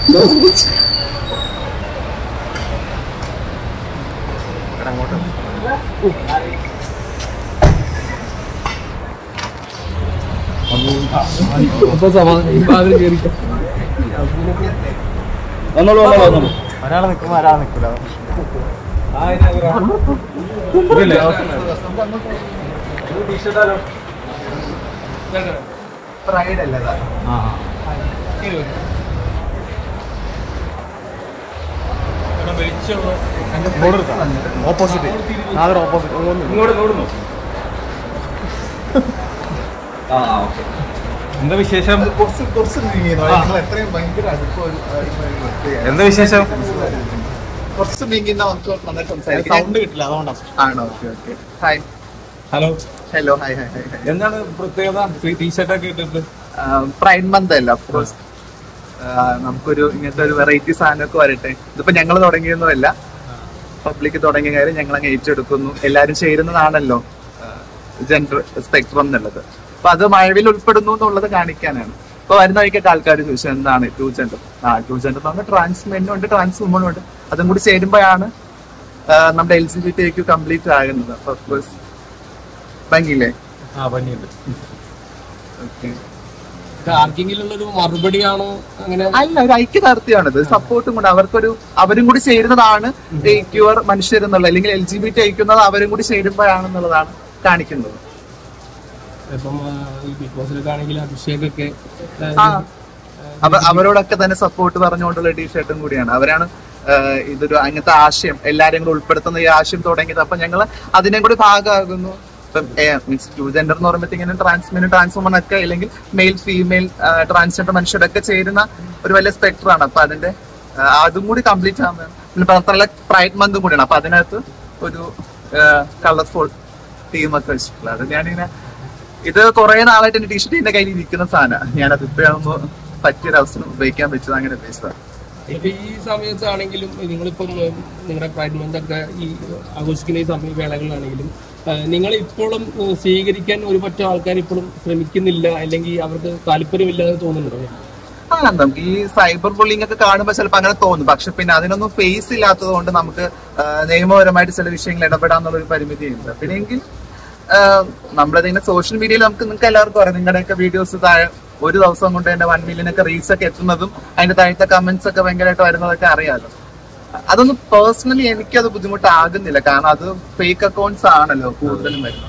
അപ്പൊ സമാധാനം ഈ ഭാഗം കേറിക്കോ വന്നോളൂ വന്നോളൂ വന്നോളൂ ഒരാൾ നിൽക്കുമ്പോ ഒരാൾ നിൽക്കില്ല ഇതില്ലേ? പ്രൈഡ് അല്ലേ ഇതാ? ആ ഓപ്പോസിറ്റ് നാളെ ഓപ്പോസിറ്റ് ഇങ്ങോട്ട് ഇങ്ങോട്ട് നോക്ക്. ആ ഓക്കെ എന്താ വിശേഷം കുറച്ച് കുറച്ച് നീങ്ങിയെന്നോ? നിങ്ങൾ എത്രയും ഭയങ്കര അടുപ്പം ഒരു- ഒരു- ഒരു വ്യക്തിയാണ്. എന്താ വിശേഷം കുറച്ച് നീങ്ങി നമുക്ക് നന്നായിട്ട് സംസാരിക്കാം സൗണ്ട് കിട്ടില്ല അതുകൊണ്ടാണ് ആണോ okay okay hi hello hello hi hi hi hi എന്താണ് പ്രത്യേകത ടീഷർട്ട് ഒക്കെ ഇട്ടിട്ട് പ്രൈഡ് മന്ത് അല്ല അഫ്കോഴ്സ് നമുക്കൊരു ഇങ്ങനത്തെ ഒരു വെറൈറ്റി സാധനമൊക്കെ വരട്ടെ ഇതിപ്പോ ഞങ്ങൾ തുടങ്ങിയൊന്നുമല്ല പബ്ലിക് തുടങ്ങിയ കാര്യം ഞങ്ങൾ അങ്ങ് ഏറ്റെടുക്കുന്നു എല്ലാവരും ചേരുന്നതാണല്ലോ ജെൻഡർ സ്പെക്ട്രം എന്നുള്ളത് അപ്പൊ അത് മഴവിൽ ഉൾപ്പെടുന്നു എന്നുള്ളത് കാണിക്കാനാണ് ഇപ്പൊ വരുന്ന വഴിക്കൊക്കെ ആൾക്കാർ ചോദിച്ചു എന്താണ് ടു ജെൻഡർ ആ ടു ജെൻഡർ എന്ന് പറഞ്ഞാൽ ട്രാൻസ് മെന്നും ഉണ്ട് ട്രാൻസ് വുമണും ഉണ്ട് അതും കൂടി ചേരുമ്പോഴാണ് ആ, നമ്മുടെ L G B T complete ആകുന്നത് അപ്പൊ അഫ്കോഴ്സ് ഭംഗിയില്ലേ ആ പനിയുണ്ട് ഓക്കെ ആർക്കെങ്കിലും ഉള്ളൊരു മറുപടിയാണോ അങ്ങനെ അല്ല ഒരു ഐക്യദാർഢ്യമാണിത് സപ്പോർട്ടും കൂടെ അവർക്കൊരു അവരും കൂടി ചേരുന്നതാണ് ഈ ക്യൂർ മനുഷ്യരെന്നുള്ള അല്ലെങ്കിൽ എൽ ജി ബി ടി അയക്കുന്നത് അവരും കൂടി ചേരുമ്പോഴാണെന്നുള്ളതാണ് കാണിക്കുന്നത് ഇപ്പം ആ, ഈ ബിഗ് ബോസിലൊക്കെ ആണെങ്കിൽ അഭിഷേകൊക്കെ ആ അവ അവരോടൊക്കെ തന്നെ സപ്പോർട്ട് പറഞ്ഞുകൊണ്ടുള്ള ടീഷർട്ടും കൂടിയാണ് അവരാണ് ആ, ഇതൊരു അങ്ങനത്തെ ആശയം എല്ലാരെയും കൂടെ ഉൾപ്പെടുത്തുന്ന ഈ ആശയം തുടങ്ങിയത് അപ്പൊ ഞങ്ങൾ അതിനെ കൂടി ഭാഗമാകുന്നു ഇപ്പം മീൻസ് ടു ജെൻഡർ എന്ന് പറയുമ്പോഴത്തേക്കും ട്രാൻസ്മെൻ ട്രാൻസ്വുമൺ ഒക്കെ അല്ലെങ്കിൽ മെയിൽ ഫീമെയിൽ ട്രാൻസ്ജെൻഡർ മനുഷ്യരൊക്കെ ചേരുന്ന ഒരു വലിയ സ്പെക്ടറാണ് അപ്പൊ അതിന്റെ ആ, അതും കൂടി കംപ്ലീറ്റ് ആകുന്നത് മാത്രമല്ല പ്രൈഡ് മന്തും കൂടിയാണ് അപ്പൊ അതിനകത്ത് ഒരു കളർഫുൾ ടീമൊക്കെ വെച്ചിട്ടുള്ളത് അത് ഞാനിങ്ങനെ ഇത് കുറെ നാളായിട്ട് എന്റെ ടീഷർട്ട് എന്റെ കയ്യിൽ ഇരിക്കുന്ന സാധനമാണ് ഞാനത് ഇപ്പോഴാകുമ്പോ പറ്റിയൊരു അവസരം ഉപയോഗിക്കാൻ പറ്റത് അങ്ങനെ ഉപയോഗിച്ചതാണ് ഇപ്പൊ ഈ സമയത്താണെങ്കിലും നിങ്ങളിപ്പം ഉം, നിങ്ങളുടെ പ്രൈഡ് മന്ത് ഒക്കെ ഈ ആഘോഷിക്കുന്ന ഈ സമയ വേളകളിലാണെങ്കിലും നിങ്ങൾ ഇപ്പോഴും ഉം, സ്വീകരിക്കാൻ ഒരു പറ്റം ആൾക്കാർ ഇപ്പോഴും ശ്രമിക്കുന്നില്ല അല്ലെങ്കിൽ അവർക്ക് താല്പര്യമില്ല എന്ന് തോന്നുന്നുണ്ടോ ആ നമുക്ക് ഈ സൈബർ ബുള്ളിംഗ് ഒക്കെ കാണുമ്പോൾ ചിലപ്പോൾ അങ്ങനെ തോന്നും പക്ഷെ പിന്നെ അതിനൊന്നും ഫേസ് ഇല്ലാത്തത് കൊണ്ട് നമുക്ക് ആ, നിയമപരമായിട്ട് ചില വിഷയങ്ങൾ ഇടപെടാന്നുള്ള ഒരു പരിമിതി ഉണ്ട് പിന്നെ എങ്കിൽ നമ്മളിതിങ്ങനെ സോഷ്യൽ മീഡിയയിൽ നമുക്ക് നിങ്ങൾക്ക് എല്ലാവർക്കും അറിയാം നിങ്ങളുടെയൊക്കെ വീഡിയോസ് താഴെ ഒരു ദിവസം കൊണ്ട് തന്നെ വൺ മില്യൺ ഒക്കെ റീൽസ് ഒക്കെ എത്തുന്നതും അതിന്റെ താഴത്തെ കമന്റ്സ് ഒക്കെ ഭയങ്കരമായിട്ട് വരുന്നതൊക്കെ അറിയാലോ അതൊന്നും പേഴ്സണലി എനിക്കത് ബുദ്ധിമുട്ടാകുന്നില്ല കാരണം അത് ഫേക്ക് അക്കൗണ്ട്സ് ആണല്ലോ കൂടുതലും വരുന്നത്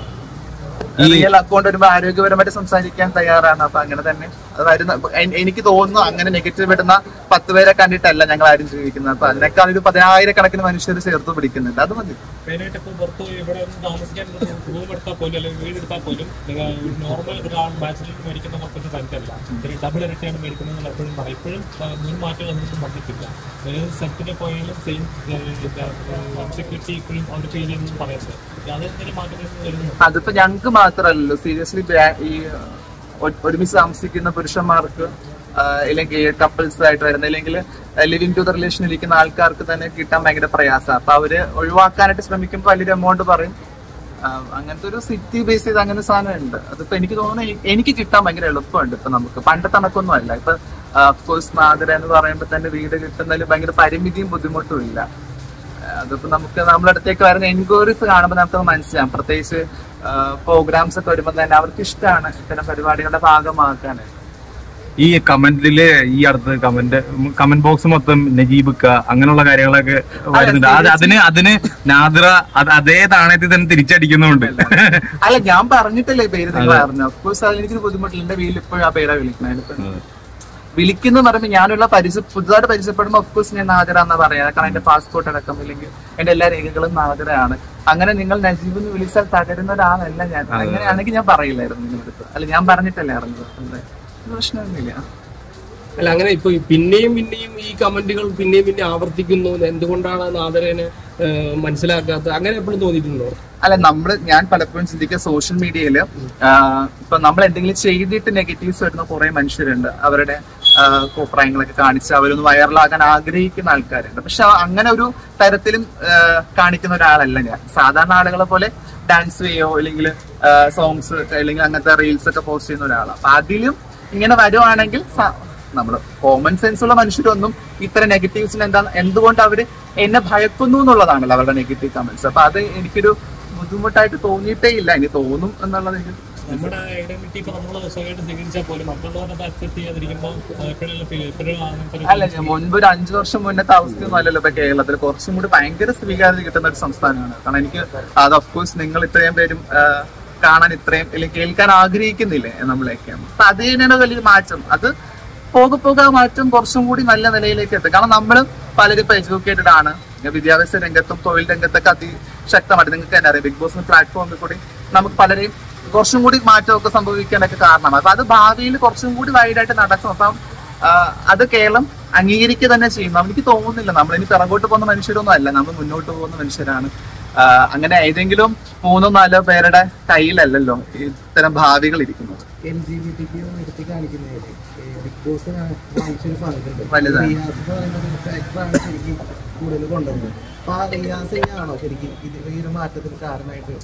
റിയൽ അക്കൗണ്ട് വരുമ്പോൾ ആരോഗ്യപരമായിട്ട് സംസാരിക്കാൻ തയ്യാറാണ് അപ്പൊ അങ്ങനെ തന്നെ അത് വരുന്ന എൻ- എനിക്ക് തോന്നുന്നു അങ്ങനെ നെഗറ്റീവ് ഇടുന്ന പത്ത് പേരെ കണ്ടിട്ടല്ല ഞങ്ങൾ ആരും ജീവിക്കുന്നത് അപ്പൊ അതിനേക്കാൾ ഒരു പതിനായിരക്കണക്കിന് മനുഷ്യർ ചേർത്ത് പിടിക്കുന്നുണ്ട് അത് മതി മെയിനായിട്ട് ഇപ്പോൾ പുറത്ത് പോയി ഇവിടെ ഒന്ന് താമസിക്കാൻ റൂം എടുത്താൽ പോലും അല്ലെങ്കിൽ വീട് എടുത്താൽ പോലും നിങ്ങൾ നോർമൽ ഒരാൾ ബാച്ചിലർ മേടിക്കുന്ന മൊത്തത്തിൽ തരത്തല്ല ഒരു ഡബിൾ ഇരട്ടിയാണ് മേടിക്കുന്നത് എപ്പോഴും പറയും ഇപ്പോഴും ആ, മുൻ മാറ്റങ്ങൾ ഒന്നും വന്നിട്ടില്ല ഏത് സെറ്റിന് പോയാലും സെയിം സെക്യൂരിറ്റി ഇപ്പോഴും അവർ ഫീൽ ചെയ്യുന്നു പറയുന്നത് അതെന്തെങ്കിലും മാറ്റങ്ങൾ വരുന്നു അതിപ്പോ ഞങ്ങൾക്ക് മാത്രമല്ലല്ലോ സീരിയസ്ലി ഈ ഒ- ഒരുമിച്ച് താമസിക്കുന്ന പുരുഷന്മാർക്ക് ആ, അല്ലെങ്കിൽ കപ്പിൾസ് ആയിട്ട് വരുന്ന അല്ലെങ്കിൽ ലിവിങ് ടു ദ റിലേഷൻ ഇരിക്കുന്ന ആൾക്കാർക്ക് തന്നെ കിട്ടാൻ ഭയങ്കര പ്രയാസമാണ് അപ്പൊ അവര് ഒഴിവാക്കാനായിട്ട് ശ്രമിക്കുമ്പോൾ വലിയൊരു എമൗണ്ട് പറയും ആ, അങ്ങനത്തെ ഒരു സിറ്റി ബേസ് ചെയ്ത് അങ്ങനെ സാധനം ഉണ്ട് അതിപ്പോ എനിക്ക് തോന്നുന്നു എ- എനിക്ക് കിട്ടാൻ ഭയങ്കര എളുപ്പമുണ്ട് ഇപ്പൊ നമുക്ക് പണ്ടത്തെ കണക്കൊന്നും അല്ല ഇപ്പൊ കോഴ്സ് മാതൃ എന്ന് പറയുമ്പോൾ തന്നെ വീട് കിട്ടുന്നതിൽ ഭയങ്കര പരിമിതിയും ബുദ്ധിമുട്ടും ഇല്ല അതിപ്പോ നമുക്ക് നമ്മുടെ അടുത്തേക്ക് വരുന്ന എൻക്വയറീസ് കാണുമ്പോൾ നമുക്ക് മനസ്സിലാവും പ്രത്യേകിച്ച് പ്രോഗ്രാംസ് ഒക്കെ വരുമ്പോൾ തന്നെ അവർക്ക് ഇഷ്ടമാണ് ഇത്തരം പരിപാടികളുടെ ഭാഗമാക്കാൻ ഈ കമന്റില് ഈ അടുത്ത് കമന്റ് കമന്റ് ബോക്സ് മൊത്തം നജീബിക്ക അങ്ങനെയുള്ള കാര്യങ്ങളൊക്കെ വരുന്നുണ്ട് അത് അതിന് അതിന് നാദ്ര അത് അതേ നാണയത്തിൽ തന്നെ തിരിച്ചടിക്കുന്നുണ്ട് അല്ല ഞാൻ പറഞ്ഞിട്ടല്ലേ പേര് നിങ്ങൾ അറിഞ്ഞു അഫ്കോഴ്സ് അതിൽ എനിക്കൊരു ബുദ്ധിമുട്ടില്ല എന്റെ വീട്ടിൽ ഇപ്പോഴും ആ പേരാ വിളിക്കുന്നത് വിളിക്കുന്ന പറയുമ്പോൾ ഞാനുള്ള പരിചയ പുതുതായിട്ട് പരിചയപ്പെടുമ്പോൾ ഓഫ്കോഴ്സ് ഞാൻ നാഗര എന്നാ പറയാ കാരണം എന്റെ പാസ്പോർട്ട് അടക്കം ഇല്ലെങ്കിൽ എന്റെ എല്ലാ രേഖകളും നാഗരയാണ് അങ്ങനെ നിങ്ങൾ നജീബ് എന്ന് വിളിച്ചാൽ തകരുന്ന ഒരാളല്ല ഞാൻ അങ്ങനെയാണെങ്കിൽ ഞാൻ പറയില്ലായിരുന്നു നിങ്ങളുടെ അടുത്ത് അല്ല ഞാൻ പറഞ്ഞിട്ടല്ലേ അറിഞ്ഞത് അതെ പ്രശ്നമൊന്നുമില്ല അല്ല അങ്ങനെ ഇപ്പൊ ഈ പിന്നെയും പിന്നെയും ഈ കമന്റുകൾ പിന്നെയും പിന്നെ ആവർത്തിക്കുന്നു എന്തുകൊണ്ടാണ് നാദരനെ മനസ്സിലാക്കാത്തത് അങ്ങനെ എപ്പോഴും തോന്നിയിട്ടുണ്ടോ അല്ല നമ്മള് ഞാൻ പലപ്പോഴും ചിന്തിക്കുക സോഷ്യൽ മീഡിയയിൽ ഇപ്പൊ നമ്മൾ എന്തെങ്കിലും ചെയ്തിട്ട് നെഗറ്റീവ്സ് വരുന്ന കുറെ മനുഷ്യരുണ്ട് അവരുടെ ആ, കോപ്രായങ്ങളൊക്കെ കാണിച്ച് അവരൊന്ന് വൈറലാകാൻ ആഗ്രഹിക്കുന്ന ആൾക്കാരുണ്ട് പക്ഷെ അങ്ങനെ ഒരു തരത്തിലും ആ, കാണിക്കുന്ന ഒരാളല്ല ഞാൻ സാധാരണ ആളുകളെ പോലെ ഡാൻസ് ചെയ്യോ അല്ലെങ്കിൽ സോങ്സ് അല്ലെങ്കിൽ അങ്ങനത്തെ റീൽസ് ഒക്കെ പോസ്റ്റ് ചെയ്യുന്ന ഒരാളാണ് അപ്പൊ അതിലും ഇങ്ങനെ വരുവാണെങ്കിൽ സ- നമ്മൾ കോമൺ സെൻസ് ഉള്ള മനുഷ്യരൊന്നും ഇത്തരം നെഗറ്റീവ്സിന് എന്താ എന്തുകൊണ്ട് അവര് എന്നെ ഭയക്കുന്നു എന്നുള്ളതാണല്ലോ അവരുടെ നെഗറ്റീവ് കമന്റ്സ് അപ്പൊ അത് എനിക്കൊരു ബുദ്ധിമുട്ടായിട്ട് തോന്നിയിട്ടേ ഇല്ല ഇനി തോന്നും എന്നുള്ളത് എനിക്ക് നമ്മുടെ ഐഡന്റിറ്റി ഇപ്പൊ നമ്മൾ സ്വയമായിട്ട് സ്വീകരിച്ചാൽ പോലും മറ്റുള്ളവരത് അക്സെപ്റ്റ് ചെയ്യാതിരിക്കുമ്പോൾ എപ്പോഴും ഫീൽ എപ്പോഴും അങ്ങനത്തെ ഒരു അല്ല ഞാൻ മുൻപ് ഒരു അഞ്ചു വർഷം മുന്നത്തെ അവസ്ഥയൊന്നും അല്ലല്ലോ ഇപ്പൊ കേരളത്തിൽ കുറച്ചും കൂടി ഭയങ്കര സ്വീകാര്യത കിട്ടുന്ന ഒരു സംസ്ഥാനമാണ് കാരണം എനിക്ക് അത് ഓഫ് കോഴ്സ് നിങ്ങൾ ഇത്രയും പേരും ആ, കാണാൻ ഇത്രയും അല്ലെങ്കിൽ കേൾക്കാൻ ആഗ്രഹിക്കുന്നില്ലേ നമ്മളെയൊക്കെ അപ്പൊ അത് തന്നെയാണ് വലിയ മാറ്റം അത് പോകെ പോകെ ആ മാറ്റം കുറച്ചും കൂടി നല്ല നിലയിലേക്ക് എത്തും കാരണം നമ്മൾ പലരും ഇപ്പൊ എഡ്യൂക്കേറ്റഡ് ആണ് വിദ്യാഭ്യാസ രംഗത്തും തൊഴിൽ രംഗത്തൊക്കെ അതിശക്തമായിട്ട് നിങ്ങൾക്ക് തന്നെ അറിയാം ബിഗ് ബോസ് പ്ലാറ്റ്ഫോമിൽ കൂടി നമുക്ക് പലരെയും കുറച്ചും കൂടി മാറ്റമൊക്കെ സംഭവിക്കാനൊക്കെ കാരണമാണ് അപ്പൊ അത് ഭാവിയിൽ കുറച്ചും കൂടി വൈഡായിട്ട് നടക്കും അപ്പം ആ, അത് കേരളം അംഗീകരിക്കുക തന്നെ ചെയ്യും എനിക്ക് തോന്നുന്നില്ല നമ്മൾ ഇനി പിറകോട്ട് പോകുന്ന മനുഷ്യരൊന്നും അല്ല നമ്മൾ മുന്നോട്ട് പോകുന്ന മനുഷ്യരാണ് ആ, അങ്ങനെ ഏതെങ്കിലും മൂന്നോ നാലോ പേരുടെ കയ്യിലല്ലല്ലോ ഇത്തരം ഭാവികൾ ഇരിക്കുന്നത് എൽ ജി ബി ടിക്ക് നിർത്തി കാണിക്കുന്നതിൽ ബിഗ് ബോസ് വാങ്ങിച്ചൊരു പങ്കുണ്ട് വലുതാണ്. റിയാസ് എന്ന് പറയുന്ന ഒരു ഫാക്ടറാണ് ശരിക്കും കൂടുതൽ കൊണ്ടുവന്നത് അപ്പൊ ആ റിയാസ് തന്നെയാണോ ശരിക്കും ഇത് ഈ ഒരു മാറ്റത്തിന് കാരണമായിട്ട്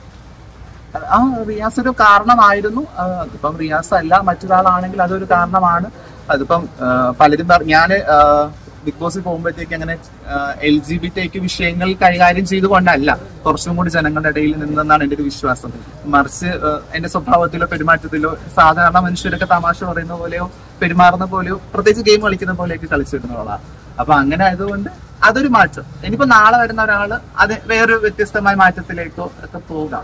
ആ റിയാസ് ഒരു കാരണമായിരുന്നു ആ, അതിപ്പം റിയാസ് അല്ല മറ്റൊരാളാണെങ്കിൽ അതൊരു കാരണമാണ് അതിപ്പം ആ, പലരും പറ- ഞാന് ആ, ബിഗ് ബോസിൽ പോകുമ്പോഴത്തേക്ക് അങ്ങനെ എൽ ജി ബി ടേക്ക് വിഷയങ്ങൾ കൈകാര്യം ചെയ്തുകൊണ്ടല്ല കുറച്ചും കൂടി ജനങ്ങളുടെ ഇടയിൽ നിന്നെന്നാണ് എൻ്റെ ഒരു വിശ്വാസം മറിച്ച് ആ, എന്റെ സ്വഭാവത്തിലോ പെരുമാറ്റത്തിലോ സാധാരണ മനുഷ്യരൊക്കെ തമാശ പറയുന്ന പോലെയോ പെരുമാറുന്ന പോലെയോ പ്രത്യേകിച്ച് ഗെയിം കളിക്കുന്ന പോലെയൊക്കെ കളിച്ചിരുന്നവളാണ് അപ്പൊ അങ്ങനെ ആയതുകൊണ്ട് അതൊരു മാറ്റം ഇനിയിപ്പോ നാളെ വരുന്ന ഒരാള് അത് വേറൊരു വ്യത്യസ്തമായ മാറ്റത്തിലേക്കോ ഒക്കെ പോകാം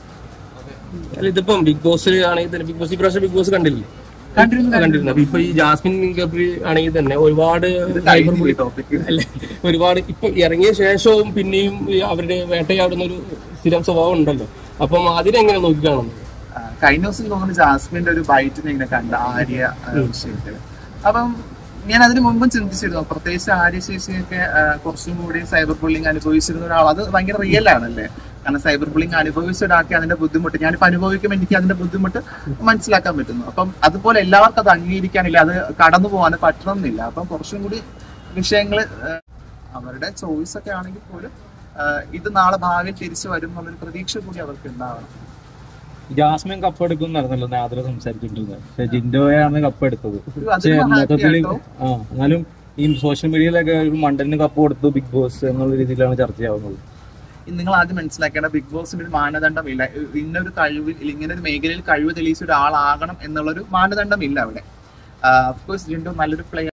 അല്ല ഇതിപ്പം ബിഗ് ബോസ് ആണെങ്കിൽ തന്നെ ബിഗ് ബോസ് ഇപ്രാവശ്യം ബിഗ് ബോസ് കണ്ടില്ലേ കണ്ടിരുന്നു, കണ്ടിരുന്നു അപ്പൊ ഇപ്പൊ ഈ ജാസ്മിൻ ഗബ്രി ആണെങ്കിൽ തന്നെ ഒരുപാട് cyber bully- ടോപ്പിക് അല്ല ഒരുപാട് ഇപ്പൊ ഇറങ്ങിയ ശേഷവും പിന്നെയും ഈ അവരുടെ വേട്ടയാടുന്ന ഒരു സ്ഥിരം സ്വഭാവം ഉണ്ടല്ലോ അപ്പം അതിനെങ്ങനെ നോക്കിക്കാണുന്നത് കഴിഞ്ഞ ദിവസം തോന്നുന്നു ജാസ്മിന്റെ ഒരു ബൈറ്റിനെ ഇങ്ങനെ കണ്ട ആര്യ ആ, വിഷയത്തില് അപ്പം ഞാൻ അതിന് മുമ്പും ചിന്തിച്ചിരുന്നു പ്രത്യേകിച്ച് ആര്യ ശേഷിയൊക്കെ ആ, കുറച്ചും കൂടി സൈബർ ബുള്ളിങ് അനുഭവിച്ചിരുന്ന ഒരാൾ അത് ഭയങ്കര റിയൽ ആണല്ലേ കാരണം സൈബർ ബുള്ളിങ് അനുഭവിച്ച ഒരാൾക്ക് അതിന്റെ ബുദ്ധിമുട്ട് ഞാനിപ്പോ അനുഭവിക്കുമ്പോൾ എനിക്ക് അതിന്റെ ബുദ്ധിമുട്ട് മനസ്സിലാക്കാൻ പറ്റുന്നു അപ്പം അതുപോലെ എല്ലാവർക്കും അത് അംഗീകരിക്കാനില്ല അത് കടന്നു പോകാൻ പറ്റണമെന്നില്ല അപ്പം കുറച്ചും കൂടി വിഷയങ്ങൾ അവരുടെ ചോയ്സ് ഒക്കെ ആണെങ്കിൽ പോലും ആ, ഇത് നാളെ ഭാവിയിൽ തിരിച്ചു വരും എന്നുള്ളൊരു പ്രതീക്ഷ കൂടി അവർക്ക് ഉണ്ടാവണം ജാസ്മിൻ കപ്പ് എടുക്കും നടന്നല്ലോ നാദ്ര സംസാരിച്ചിട്ടിരുന്നത് പക്ഷെ ജിൻഡോയാണ് കപ്പ് എടുത്തത് പക്ഷെ അതിന് happy മൊത്തത്തില് ആട്ടോ. ആ എന്നാലും ഈ സോഷ്യൽ മീഡിയയിലൊക്കെ ഒരു മണ്ടലിന് കപ്പ് കൊടുത്തു ബിഗ് ബോസ് എന്നുള്ള രീതിയിലാണ് ചർച്ചയാവുന്നത് നിങ്ങൾ ആദ്യം മനസ്സിലാക്കേണ്ട ബിഗ് ബോസിന് ഒരു മാനദണ്ഡമില്ല ഇന്നൊരു കഴിവിൽ ഇല്ല ഇങ്ങനെ ഒരു മേഖലയിൽ കഴിവ് തെളിയിച്ച ഒരാളാകണം എന്നുള്ളൊരു മാനദണ്ഡമില്ല അവിടെ അഫ്കോഴ്സ് ജിൻഡു നല്ലൊരു പ്ലെയർ